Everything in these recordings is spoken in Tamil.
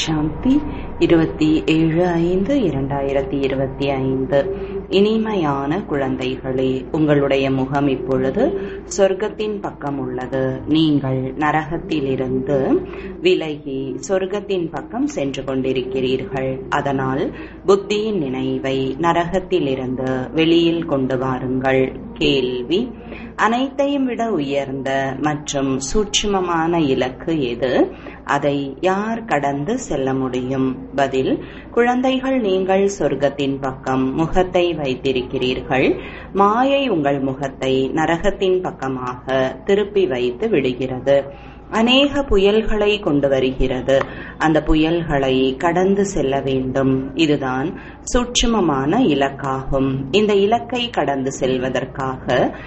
சாந்தி இருபத்தி ஏழு ஐந்து இரண்டாயிரத்தி இருபத்தி ஐந்து இனிமையான குழந்தைகளே உங்களுடைய முகம் இப்பொழுது சொர்க்கத்தின் பக்கம் உள்ளது நீங்கள் நரகத்திலிருந்து விலகி சொர்க்கத்தின் பக்கம் சென்று கொண்டிருக்கிறீர்கள் அதனால் புத்தியின் நினைவை நரகத்திலிருந்து வெளியில் கொண்டு வாருங்கள் கேள்வி அனைத்தையும் விட உயர்ந்த மற்றும் சூட்சுமமான இலக்கு எது அதை யார் கடந்து செல்ல முடியும் பதில் குழந்தைகள் நீங்கள் சொர்க்கத்தின் பக்கம் முகத்தை வைத்திருக்கிறீர்கள் மாயை உங்கள் முகத்தை நரகத்தின் பக்கமாக திருப்பி வைத்து விடுகிறது அநேக புயல்களை கொண்டு வருகிறது அந்த புயல்களை கடந்து செல்ல வேண்டும் இதுதான் சூட்சுமமான இலக்காகும் இந்த இலக்கை கடந்து செல்வதற்காக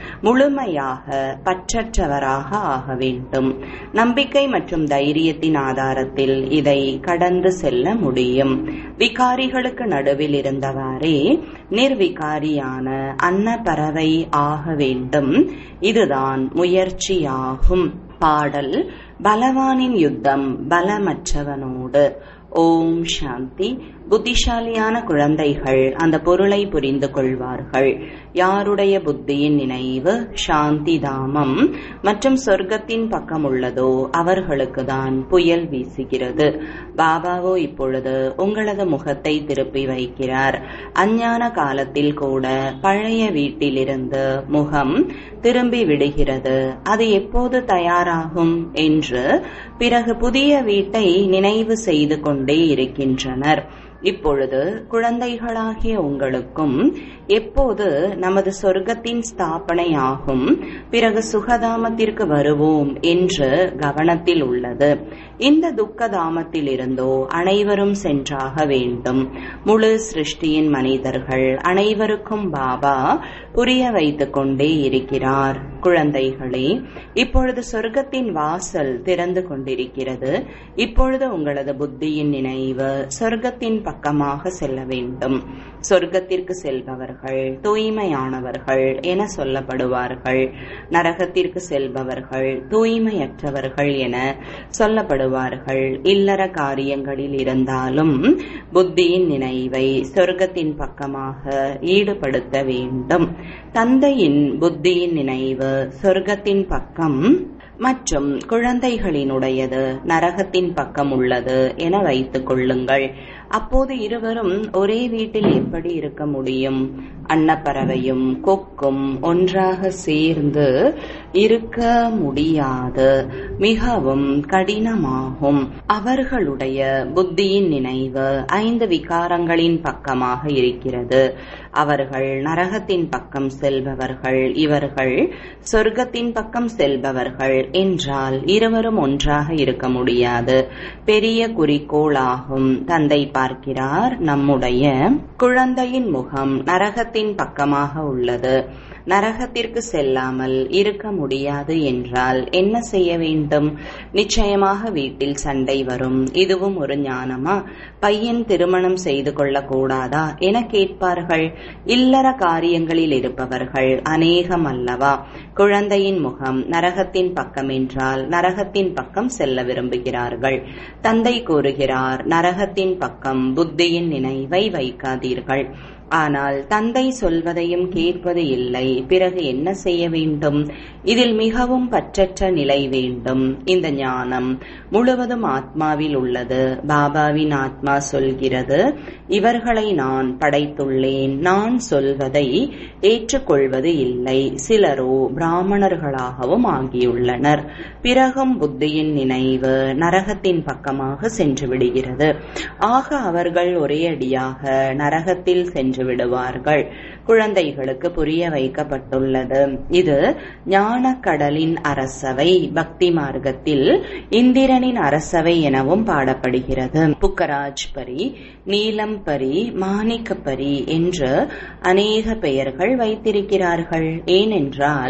முழுமையாக பற்றற்றவராக ஆக வேண்டும் நம்பிக்கை மற்றும் தைரியத்தின் ஆதாரத்தில் இதை கடந்து செல்ல முடியும் விகாரிகளுக்கு நடுவில் இருந்தவாறே நிர்விகாரியான அன்ன பறவை ஆக வேண்டும் இதுதான் முயற்சியாகும் பாடல் பலவானின் யுத்தம் பலமற்றவனோடு ஓம் சாந்தி புத்திசாலியான குழந்தைகள் அந்த பொருளை புரிந்து கொள்வார்கள் யாருடைய புத்தியின் நினைவு சாந்தி தாமம் மற்றும் சொர்க்கத்தின் பக்கம் உள்ளதோ அவர்களுக்கு தான் புயல் வீசுகிறது பாபாவோ இப்பொழுது உங்களது முகத்தை திருப்பி வைக்கிறார் அஞ்ஞான காலத்தில் கூட பழைய வீட்டிலிருந்து முகம் திரும்பி விடுகிறது அது எப்போது தயாராகும் என்று பிறகு புதிய வீட்டை நினைவு செய்து கொண்டே இருக்கின்றனர் இப்பொழுது குழந்தைகளாகிய உங்களுக்கும் எப்போது நமது சொர்க்கத்தின் ஸ்தாபனை ஆகும் பிறகு சுகதாமத்திற்கு வருவோம் என்று கவனத்தில் உள்ளது இந்த துக்கதாமத்தில் இருந்தோ அனைவரும் சென்றாக வேண்டும் முழு சிருஷ்டியின் மனிதர்கள் அனைவருக்கும் பாபா புரிய வைத்துக் கொண்டே இருக்கிறார் குழந்தைகளே இப்பொழுது சொர்க்கத்தின் வாசல் திறந்து கொண்டிருக்கிறது இப்பொழுது உங்களது புத்தியின் நினைவு சொர்க்கத்தின் பக்கமாக செல்ல வேண்டும் சொர்க்கத்திற்கு செல்பவர்கள் தூய்மையானவர்கள் என சொல்லப்படுவார்கள் நரகத்திற்கு செல்பவர்கள் தூய்மையற்றவர்கள் என சொல்லப்படுவார்கள் இல்லற காரியங்களில் இருந்தாலும் புத்தியின் நினைவை சொர்க்கத்தின் பக்கமாக ஈடுபடுத்த வேண்டும் தந்தையின் புத்தியின் நினைவு சொர்க்கத்தின் பக்கம் மற்றும் குழந்தைகளினுடையது நரகத்தின் பக்கம் உள்ளது என வைத்துக் கொள்ளுங்கள் அப்போது இருவரும் ஒரே வீட்டில் எப்படி இருக்க முடியும் அன்னப்பறவையும் கொக்கும் ஒன்றாக சேர்ந்து இருக்க முடியாது மிகவும் கடினமாகும் அவர்களுடைய புத்தியின் நினைவு ஐந்து விகாரங்களின் பக்கமாக இருக்கிறது அவர்கள் நரகத்தின் பக்கம் செல்பவர்கள் இவர்கள் சொர்க்கத்தின் பக்கம் செல்பவர்கள் என்றால் இருவரும் ஒன்றாக இருக்க முடியாது பெரிய குறிக்கோளாகும் தந்தை பார்க்கிறார் நம்முடைய குழந்தையின் முகம் நரகத்தின் பக்கமாக உள்ளது நரகத்திற்கு செல்லாமல் இருக்க முடியாது என்றால் என்ன செய்ய வேண்டும் நிச்சயமாக வீட்டில் சண்டை வரும் இதுவும் ஒரு ஞானமா பையன் திருமணம் செய்து கொள்ளக்கூடாதா என கேட்பார்கள் இல்லற காரியங்களில் இருப்பவர்கள் அநேகம் அல்லவா குழந்தையின் முகம் நரகத்தின் பக்கம் என்றால் நரகத்தின் பக்கம் செல்ல விரும்புகிறார்கள் தந்தை கூறுகிறார் நரகத்தின் பக்கம் புத்தியின் நினைவை வைக்காதீர்கள் ஆனால் தந்தை சொல்வதையும் கேட்பது இல்லை பிறகு என்ன செய்ய வேண்டும் இதில் மிகவும் பற்றற்ற நிலை வேண்டும் இந்த ஞானம் முழுவதும் ஆத்மாவில் உள்ளது பாபாவின் ஆத்மா சொல்கிறது இவர்களை நான் படைத்துள்ளேன் நான் சொல்வதை ஏற்றுக்கொள்வது இல்லை சிலரோ பிராமணர்களாகவும் ஆகியுள்ளனர் பிறகும் புத்தியின் நினைவு நரகத்தின் பக்கமாக சென்று விடுகிறது ஆக அவர்கள் ஒரே அடியாக நரகத்தில் சென்று விடுவார்கள் குழந்தைகளுக்கு புரிய வைக்கப்பட்டுள்ளது இது ஞானக்கடலின் அரசவை பக்தி மார்க்கத்தில் இந்திரனின் அரசவை எனவும் பாடப்படுகிறது புக்கராஜ் பரி நீலம் பரி மாணிக்கப்பரி என்று அநேக பெயர்கள் வைத்திருக்கிறார்கள் ஏனென்றால்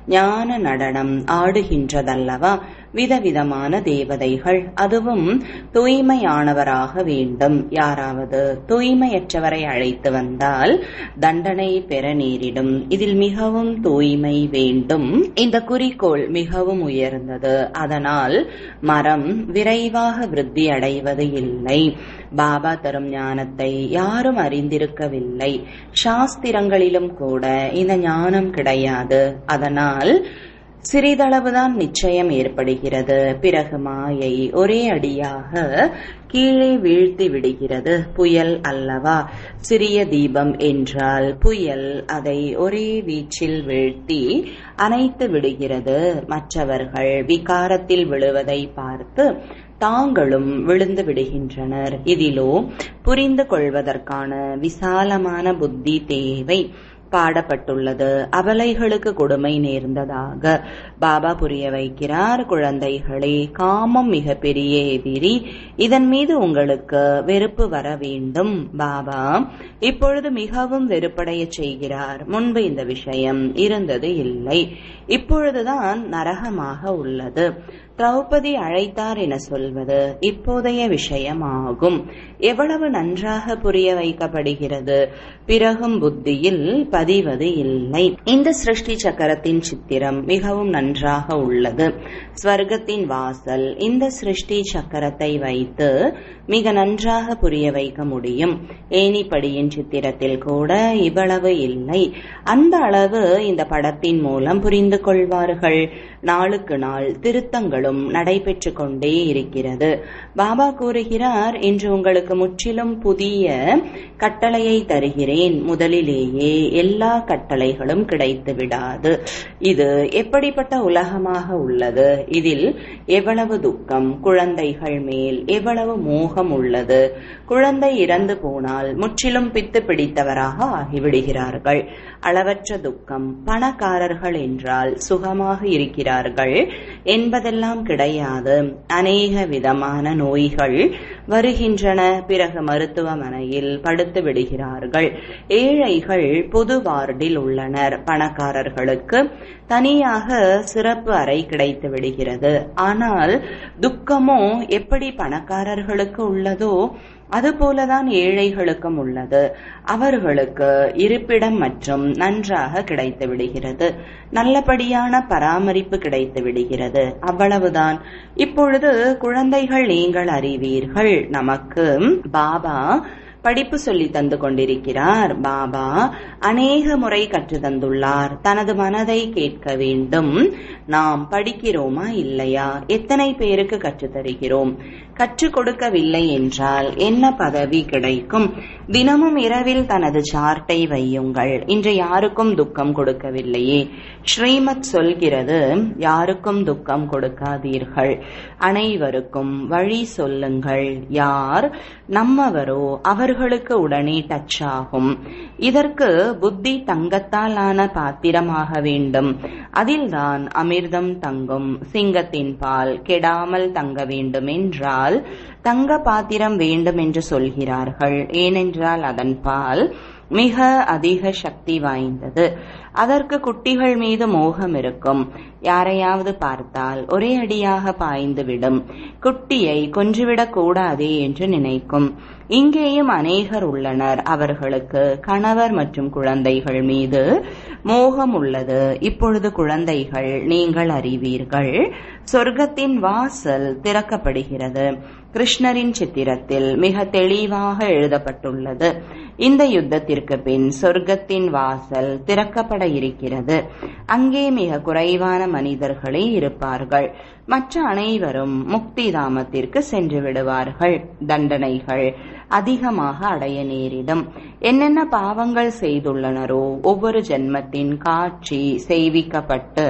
ஞான நடனம் ஆடுகின்றதல்லவா விதவிதமான தேவதைகள் அதுவும் தூய்மையானவராக வேண்டும் யாராவது தூய்மையற்றவரை அழைத்து வந்தால் தண்டனை பெற நேரிடும் இதில் மிகவும் தூய்மை வேண்டும் இந்த குறிக்கோள் மிகவும் உயர்ந்தது அதனால் மரம் விரைவாக விருத்தி அடைவது இல்லை பாபா தரும் ஞானத்தை யாரும் அறிந்திருக்கவில்லை சாஸ்திரங்களிலும் கூட இந்த ஞானம் கிடையாது அதனால் சிறிதளவுதான் நிச்சயம் ஏற்படுகிறது பிறகு மாயை ஒரே அடியாக கீழே வீழ்த்தி விடுகிறது புயல் அல்லவா சிறிய தீபம் என்றால் புயல் அதை ஒரே வீச்சில் வீழ்த்தி அணைத்து விடுகிறது மற்றவர்கள் விகாரத்தில் விழுவதை பார்த்து தாங்களும் விழுந்து விடுகின்றனர் இதிலோ புரிந்து கொள்வதற்கான விசாலமான புத்தி தேவை பாடப்பட்டுள்ளது அபலைகளுக்கு கொடுமை நேர்ந்ததாக பாபா புரிய வைக்கிறார் குழந்தைகளே காமம் மிக பெரிய எதிரி இதன் மீது உங்களுக்கு வெறுப்பு வர வேண்டும் பாபா இப்பொழுது மிகவும் வெறுப்படைய செய்கிறார் முன்பு இந்த விஷயம் இருந்தது இல்லை இப்பொழுதுதான் நரகமாக உள்ளது திரௌபதி அழைத்தார் என சொல்வது இப்போதைய விஷயமாகும் எவ்வளவு நன்றாக புரிய வைக்கப்படுகிறது பிறகும் புத்தியில் பதிவது இல்லை இந்த சிருஷ்டி சக்கரத்தின் சித்திரம் மிகவும் நன்றாக உள்ளது ஸ்வர்க்கத்தின் வாசல் இந்த சிருஷ்டி சக்கரத்தை வைத்து மிக நன்றாக புரிய வைக்க முடியும் ஏனிப்படியின் சித்திரத்தில் கூட இவ்வளவு இல்லை அந்த அளவு இந்த படத்தின் மூலம் புரிந்து கொள்வார்கள் நாளுக்கு நாள் திருத்தங்களும் நடைபெற்று கொண்டே இருக்கிறது பாபா கூறுகிறார் இன்று உங்களுக்கு முற்றிலும் புதிய கட்டளையை தருகிறேன் முதலிலேயே எல்லா கட்டளைகளும் கிடைத்து விடாது இது எப்படிப்பட்ட உலகமாக உள்ளது இதில் எவ்வளவு துக்கம் குழந்தைகள் மேல் எவ்வளவு மோகம் உள்ளது குழந்தை இறந்து போனால் முற்றிலும் பித்து பிடித்தவராக ஆகிவிடுகிறார்கள் அளவற்ற துக்கம் பணக்காரர்கள் என்றால் சுகமாக இருக்கிறார்கள் என்பதெல்லாம் கிடையாது அநேக விதமான நோய்கள் வருகின்றன பிறகு மருத்துவமனையில் படுத்து விடுகிறார்கள் ஏழைகள் பொது வார்டில் உள்ளனர் பணக்காரர்களுக்கு தனியாக சிறப்பு அறை கிடைத்து விடுகிறது ஆனால் துக்கமோ எப்படி பணக்காரர்களுக்கு உள்ளதோ அதுபோலதான் ஏழைகளுக்கும் உள்ளது அவர்களுக்கு இருப்பிடம் மற்றும் நன்றாக கிடைத்து விடுகிறது நல்லபடியான பராமரிப்பு கிடைத்து விடுகிறது அவ்வளவுதான் இப்பொழுது குழந்தைகள் நீங்கள் அறிவீர்கள் நமக்கு பாபா படிப்பு சொல்லி தந்து கொண்டிருக்கிறார் பாபா அநேக முறை கற்று தந்துள்ளார் தனது மனதை கேட்க வேண்டும் நாம் படிக்கிறோமா இல்லையா எத்தனை பேருக்கு கற்றுத் தருகிறோம் கற்றுக் கொடுக்கவில்லை என்றால் என்ன பதவி கிடைக்கும் தினமும் இரவில் தனது சார்ட்டை வையுங்கள் இன்று யாருக்கும் துக்கம் கொடுக்கவில்லையே ஸ்ரீமத் சொல்கிறது யாருக்கும் துக்கம் கொடுக்காதீர்கள் அனைவருக்கும் வழி சொல்லுங்கள் யார் நம்மவரோ அவர்களுக்கு உடனே டச் ஆகும் இதற்கு புத்தி தங்கத்தால் ஆன பாத்திரமாக வேண்டும் அதில்தான் அமிர்தம் தங்கும் சிங்கத்தின் பால் கெடாமல் தங்க வேண்டும் என்றால் தங்க பாத்திரம் வேண்டும் என்று சொல்கிறார்கள் ஏனென்றால் அதன் பால் மிக அதிக சக்தி வாய்ந்தது அதற்கு குட்டிகள் மீது மோகம் இருக்கும் யாரையாவது பார்த்தால் ஒரே அடியாக பாய்ந்துவிடும் குட்டியை கொன்றுவிடக் கூடாதே என்று நினைக்கும் இங்கேயும் அநேகர் உள்ளனர் அவர்களுக்கு கணவர் மற்றும் குழந்தைகள் மீது மோகம் உள்ளது இப்பொழுது குழந்தைகள் நீங்கள் அறிவீர்கள் சொர்க்கத்தின் வாசல் திறக்கப்படுகிறது கிருஷ்ணரின் சித்திரத்தில் மிக தெளிவாக எழுதப்பட்டுள்ளது இந்த யுத்தத்திற்கு பின் சொர்க்கத்தின் வாசல் திறக்கப்பட இருக்கிறது அங்கே மிக குறைவான மனிதர்களே இருப்பார்கள் மற்ற அனைவரும் முக்தி தாமத்திற்கு சென்று விடுவார்கள் தண்டனைகள் அதிகமாக அடைய நேரிடும் என்னென்ன பாவங்கள் செய்துள்ளனரோ ஒவ்வொரு ஜென்மத்தின் காட்சி செய்விக்கப்பட்டு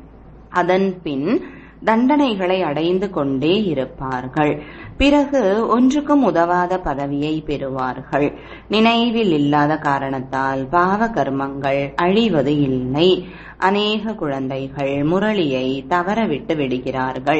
அதன் பின் தண்டனைகளை அடைந்து கொண்டே இருப்பார்கள் பிறகு ஒன்றுக்கும் உதவாத பதவியை பெறுவார்கள் நினைவில் இல்லாத காரணத்தால் பாவ கர்மங்கள் அழிவது இல்லை அநேக குழந்தைகள் முரளியை தவறவிட்டு விடுகிறார்கள்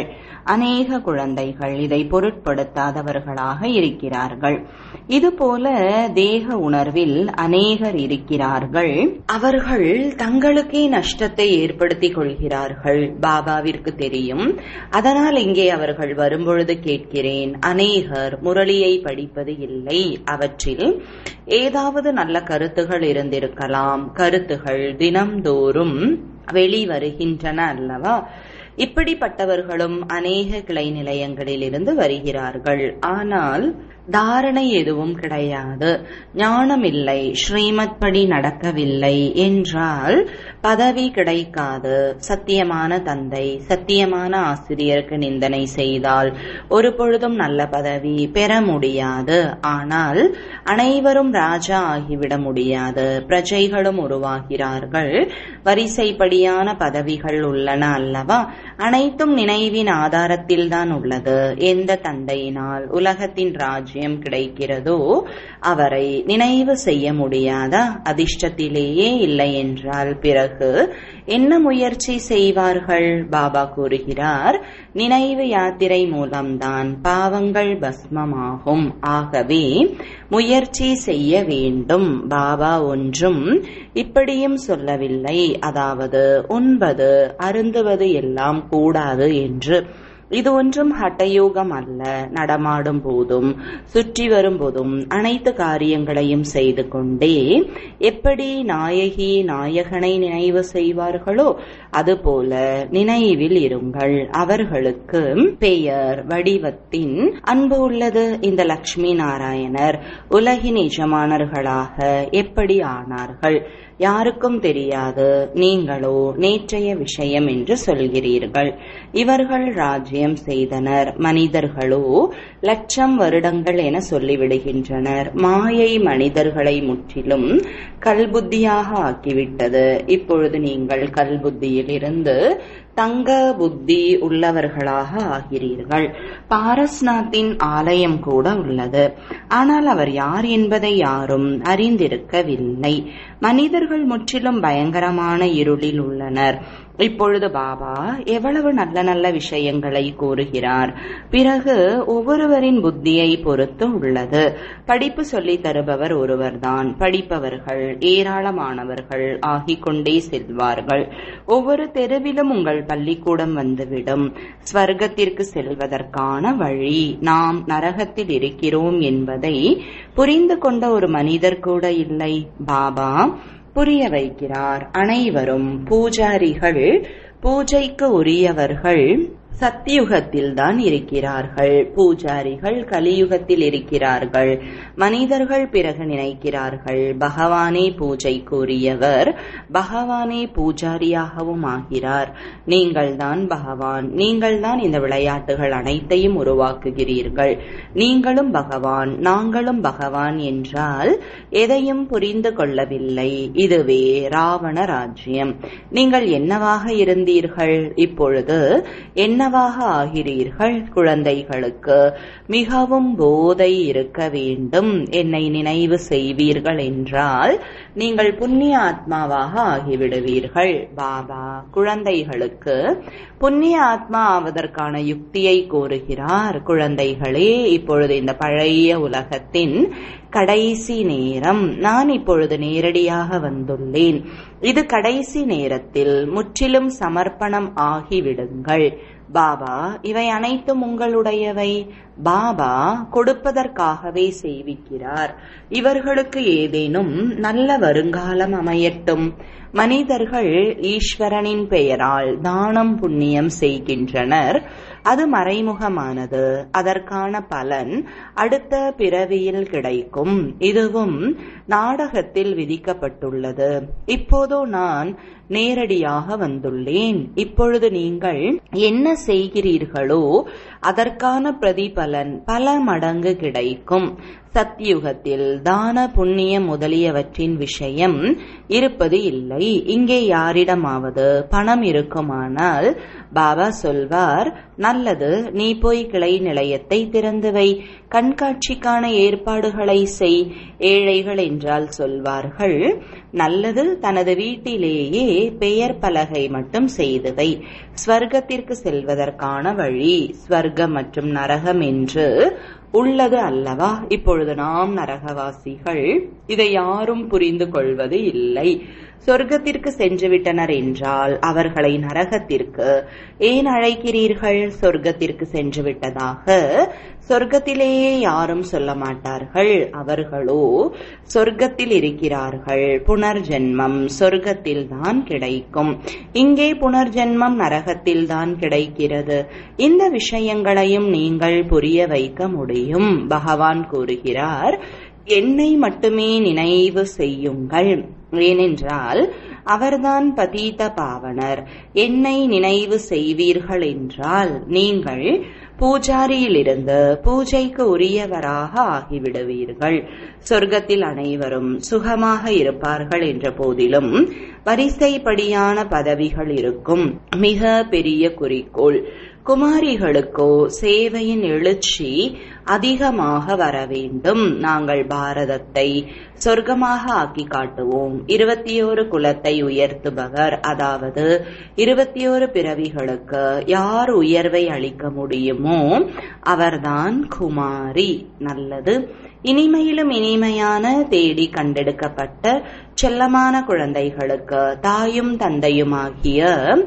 அநேக குழந்தைகள் இதை பொருட்படுத்தாதவர்களாக இருக்கிறார்கள் இதுபோல தேக உணர்வில் அநேகர் இருக்கிறார்கள் அவர்கள் தங்களுக்கே நஷ்டத்தை ஏற்படுத்திக் கொள்கிறார்கள் பாபாவிற்கு தெரியும் அதனால் இங்கே அவர்கள் வரும்பொழுது கேட்கிறேன் அநேகர் முரளியை படிப்பது இல்லை அவற்றில் ஏதாவது நல்ல கருத்துகள் இருந்திருக்கலாம் கருத்துகள் தினம்தோறும் வெளிவருகின்றன அல்லவா இப்படிப்பட்டவர்களும் அநேக கிளை நிலையங்களில் இருந்து வருகிறார்கள் ஆனால் தாரணை எதுவும் கிடையாது ஞானம் இல்லை ஸ்ரீமத் படி நடக்கவில்லை என்றால் பதவி கிடைக்காது சத்தியமான தந்தை சத்தியமான ஆசிரியருக்கு நிந்தனை செய்தால் ஒரு பொழுதும் நல்ல பதவி பெற முடியாது ஆனால் அனைவரும் ராஜா ஆகிவிட முடியாது பிரஜைகளும் உருவாகிறார்கள் வரிசைப்படியான பதவிகள் உள்ளன அல்லவா அனைத்தும் நினைவின் ஆதாரத்தில் தான் உள்ளது எந்த தந்தையினால் உலகத்தின் ராஜ்யம் கிடைக்கிறதோ அவரை நினைவு செய்ய முடியாதா அதிர்ஷ்டத்திலேயே இல்லை என்றால் பிறகு என்ன முயற்சி செய்வார்கள் பாபா கூறுகிறார் நினைவு யாத்திரை மூலம்தான் பாவங்கள் பஸ்மமாகும் ஆகவே முயற்சி செய்ய வேண்டும் பாபா ஒன்றும் இப்படியும் சொல்லவில்லை அதாவது உண்பது அருந்துவது எல்லாம் கூடாது என்று இது ஒன்றும் ஹட்டயோகம் அல்ல நடமாடும் போதும் சுற்றி வரும் போதும் அனைத்து காரியங்களையும் செய்து கொண்டே எப்படி நாயகி நாயகனை நினைவு செய்வார்களோ அதுபோல நினைவில் இருங்கள் அவர்களுக்கு பெயர் வடிவத்தின் அன்பு உள்ளது இந்த லட்சுமி நாராயணர் உலகின் எஜமானர்களாக எப்படி ஆனார்கள் யாருக்கும் தெரியாது நீங்களோ நேற்றைய விஷயம் என்று சொல்கிறீர்கள் இவர்கள் ராஜ்யம் செய்தனர் மனிதர்களோ லட்சம் வருடங்கள் என சொல்லிவிடுகின்றனர் மாயை மனிதர்களை முற்றிலும் கல்புத்தியாக ஆக்கிவிட்டது இப்பொழுது நீங்கள் கல்புத்தியில் இருந்து தங்க புத்தி உள்ளவர்களாக ஆகிறீர்கள் பாரஸ்நாத்தின் ஆலயம் கூட உள்ளது ஆனால் அவர் யார் என்பதை யாரும் அறிந்திருக்கவில்லை மனிதர்கள் முற்றிலும் பயங்கரமான இருளில் உள்ளனர் இப்பொழுது பாபா எவ்வளவு நல்ல நல்ல விஷயங்களை கூறுகிறார் பிறகு ஒவ்வொருவரின் புத்தியை பொறுத்து உள்ளது படிப்பு சொல்லித் தருபவர் ஒருவர்தான் படிப்பவர்கள் ஏராளமானவர்கள் ஆகிக் கொண்டே செல்வார்கள் ஒவ்வொரு தெருவிலும் உங்கள் பள்ளிக்கூடம் வந்துவிடும் ஸ்வர்க்கத்திற்கு செல்வதற்கான வழி நாம் நரகத்தில் இருக்கிறோம் என்பதை புரிந்து கொண்ட ஒரு மனிதர் கூட இல்லை பாபா புரிய வைக்கிறார் அனைவரும் பூஜாரிகள் பூஜைக்கு உரியவர்கள் சத்தியுகத்தில் தான் இருக்கிறார்கள் பூஜாரிகள் கலியுகத்தில் இருக்கிறார்கள் மனிதர்கள் பிறகு நினைக்கிறார்கள் பகவானே பூஜை கூறியவர் பகவானே பூஜாரியாகவும் ஆகிறார் நீங்கள் தான் பகவான் நீங்கள் தான் இந்த விளையாட்டுகள் அனைத்தையும் உருவாக்குகிறீர்கள் நீங்களும் பகவான் நாங்களும் பகவான் என்றால் எதையும் புரிந்து கொள்ளவில்லை இதுவே ராவண ராஜ்யம் நீங்கள் என்னவாக இருந்தீர்கள் இப்பொழுது என்ன என்னவாக ஆகிறீர்கள் குழந்தைகளுக்கு மிகவும் போதை இருக்க வேண்டும் என்னை நினைவு செய்வீர்கள் என்றால் நீங்கள் புண்ணிய ஆத்மாவாக ஆகிவிடுவீர்கள் பாபா குழந்தைகளுக்கு புண்ணிய ஆத்மா ஆவதற்கான யுக்தியை கூறுகிறார் குழந்தைகளே இப்பொழுது இந்த பழைய உலகத்தின் கடைசி நேரம் நான் இப்பொழுது நேரடியாக வந்துள்ளேன் இது கடைசி நேரத்தில் முற்றிலும் சமர்ப்பணம் ஆகிவிடுங்கள் பாபா இவை அனைத்தும் உங்களுடையவை பாபா கொடுப்பதற்காகவே செய்விக்கிறார் இவர்களுக்கு ஏதேனும் நல்ல வருங்காலம் அமையட்டும் மனிதர்கள் ஈஸ்வரனின் பெயரால் தானம் புண்ணியம் செய்கின்றனர் அது மறைமுகமானது அதற்கான பலன் அடுத்த பிறவியில் கிடைக்கும் இதுவும் நாடகத்தில் விதிக்கப்பட்டுள்ளது இப்போதோ நான் நேரடியாக வந்துள்ளேன் இப்பொழுது நீங்கள் என்ன செய்கிறீர்களோ அதற்கான பிரதிபலன் பல மடங்கு கிடைக்கும் சத்தியுகத்தில் தான புண்ணியம் முதலியவற்றின் விஷயம் இருப்பது இல்லை இங்கே யாரிடமாவது பணம் இருக்குமானால் பாபா சொல்வார் நல்லது நீ போய் கிளை நிலையத்தை திறந்து வை கண்காட்சிக்கான ஏற்பாடுகளை செய் ஏழைகள் என்றால் சொல்வார்கள் நல்லது தனது வீட்டிலேயே பெயர் பலகை மட்டும் செய்து வை ஸ்வர்க்கத்திற்கு செல்வதற்கான வழி ஸ்வர்க்கம் மற்றும் நரகம் என்று உள்ளது அல்லவா இப்பொழுது நாம் நரகவாசிகள் இதை யாரும் புரிந்து கொள்வது இல்லை சொர்க்கத்திற்கு சென்று விட்டனர் என்றால் அவர்களை நரகத்திற்கு ஏன் அழைக்கிறீர்கள் சொர்க்கத்திற்கு சென்று விட்டதாக சொர்க்கத்திலேயே யாரும் சொல்ல மாட்டார்கள் அவர்களோ சொர்க்கத்தில் இருக்கிறார்கள் புனர்ஜென்மம் சொர்க்கத்தில் தான் கிடைக்கும் இங்கே புனர்ஜென்மம் நரகத்தில் தான் கிடைக்கிறது இந்த விஷயங்களையும் நீங்கள் புரிய வைக்க முடியும் பகவான் கூறுகிறார் என்னை மட்டுமே நினைவு செய்யுங்கள் ஏனென்றால் அவர்தான் பதீத பாவனர் என்னை நினைவு செய்வீர்கள் என்றால் நீங்கள் பூஜாரியிலிருந்து பூஜைக்கு உரியவராக ஆகிவிடுவீர்கள் சொர்க்கத்தில் அனைவரும் சுகமாக இருப்பார்கள் என்ற போதிலும் வரிசைப்படியான பதவிகள் இருக்கும் மிக பெரிய குறிக்கோள் குமாரிகளுக்கோ சேவையின் எழுச்சி அதிகமாக வர வேண்டும் நாங்கள் பாரதத்தை சொர்க்கமாக ஆக்கி காட்டுவோம் இருபத்தி ஓரு குலத்தை உயர்த்துபவர் அதாவது இருபத்தி ஓரு பிறவிகளுக்கு யார் உயர்வை அளிக்க முடியுமோ அவர்தான் குமாரி நல்லது இனிமையிலும் இனிமையான தேடி கண்டெடுக்கப்பட்ட செல்லமான குழந்தைகளுக்கு தாயும் தந்தையுமாகிய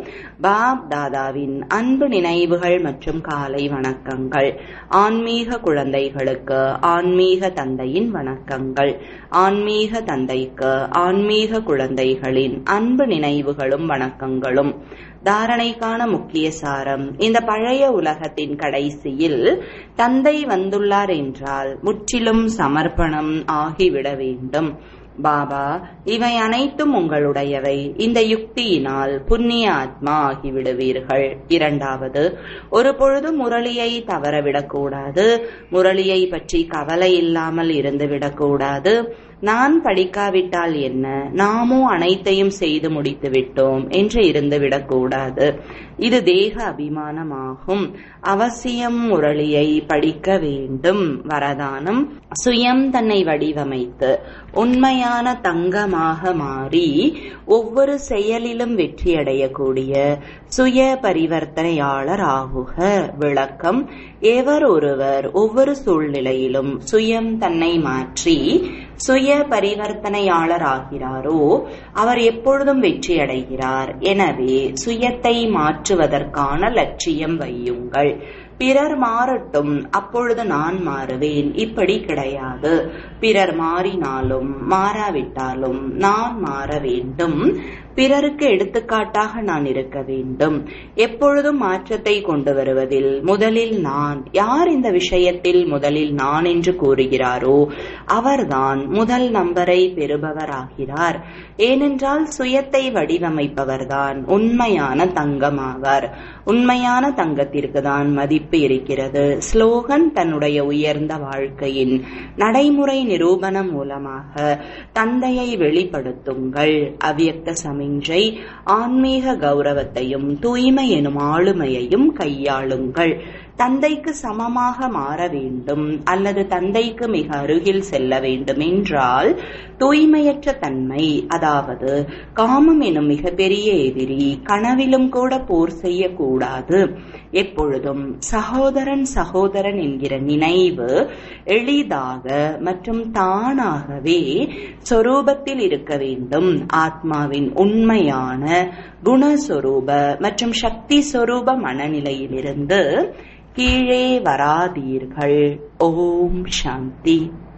பாப் தாதாவின் அன்பு நினைவுகள் மற்றும் காலை வணக்கங்கள் ஆன்மீக குழந்தைகளுக்கு ஆன்மீக தந்தையின் வணக்கங்கள் ஆன்மீக தந்தைக்கு ஆன்மீக குழந்தைகளின் அன்பு நினைவுகளும் வணக்கங்களும் தாரணைக்கான முக்கிய சாரம் இந்த பழைய உலகத்தின் கடைசியில் தந்தை வந்துள்ளார் என்றால் முற்றிலும் சமர்ப்பணம் ஆகிவிட வேண்டும் பாபா இவை அனைத்தும் உங்களுடையவை இந்த யுக்தியினால் புண்ணிய ஆத்மா ஆகிவிடுவீர்கள் இரண்டாவது ஒரு பொழுது முரளியை தவறவிடக்கூடாது முரளியை பற்றி கவலை இல்லாமல் இருந்துவிடக்கூடாது நான் படிக்காவிட்டால் என்ன நாமோ அனைத்தையும் செய்து முடித்து விட்டோம் என்று இருந்துவிடக்கூடாது இது தேக அபிமானமாகும் அவசியம் முரளியை படிக்க வேண்டும் வரதானம் சுயம் தன்னை வடிவமைத்து உண்மையான தங்கமாக மாறி ஒவ்வொரு செயலிலும் வெற்றியடையக்கூடிய சுய பரிவர்த்தனையாளர் ஆகுக விளக்கம் எவர் ஒருவர் ஒவ்வொரு சூழ்நிலையிலும் சுயம் தன்னை மாற்றி சுய பரிவர்த்தனையாளர் ஆகிறாரோ அவர் எப்பொழுதும் வெற்றியடைகிறார் எனவே சுயத்தை மாற்றுவதற்கான லட்சியம் வையுங்கள் பிறர் மாறட்டும் அப்பொழுது நான் மாறுவேன் இப்படி கிடையாது பிறர் மாறினாலும் மாறாவிட்டாலும் நான் மாற வேண்டும் பிறருக்கு எடுத்துக்காட்டாக நான் இருக்க வேண்டும் எப்பொழுதும் மாற்றத்தை கொண்டு வருவதில் முதலில் நான் யார் இந்த விஷயத்தில் முதலில் நான் என்று கூறுகிறாரோ அவர்தான் முதல் நம்பரை பெறுபவராகிறார் ஏனென்றால் சுயத்தை வடிவமைப்பவர்தான் உண்மையான தங்கமாவார் உண்மையான தங்கத்திற்கு தான் மதிப்பு இருக்கிறது ஸ்லோகன் தன்னுடைய உயர்ந்த வாழ்க்கையின் நடைமுறை நிரூபணம் மூலமாக தந்தையை வெளிப்படுத்துங்கள் அவ்யக்த சமிஞ்சை ஆன்மீக கௌரவத்தையும் தூய்மை எனும் ஆளுமையையும் கையாளுங்கள் தந்தைக்கு சமமாக மாற வேண்டும் அல்லது தந்தைக்கு மிக அருகில் செல்ல வேண்டும் என்றால் தூய்மையற்ற தன்மை அதாவது காமம் எனும் மிகப்பெரிய எதிரி கனவிலும் கூட போர் செய்யக்கூடாது எப்பொழுதும் சகோதரன் சகோதரன் என்கிற நினைவு எளிதாக மற்றும் தானாகவே சொரூபத்தில் இருக்க வேண்டும் ஆத்மாவின் உண்மையான குணஸ்வரூப மற்றும் சக்தி சொரூப மனநிலையிலிருந்து கீழே வராதீர்கள் ஓம் சாந்தி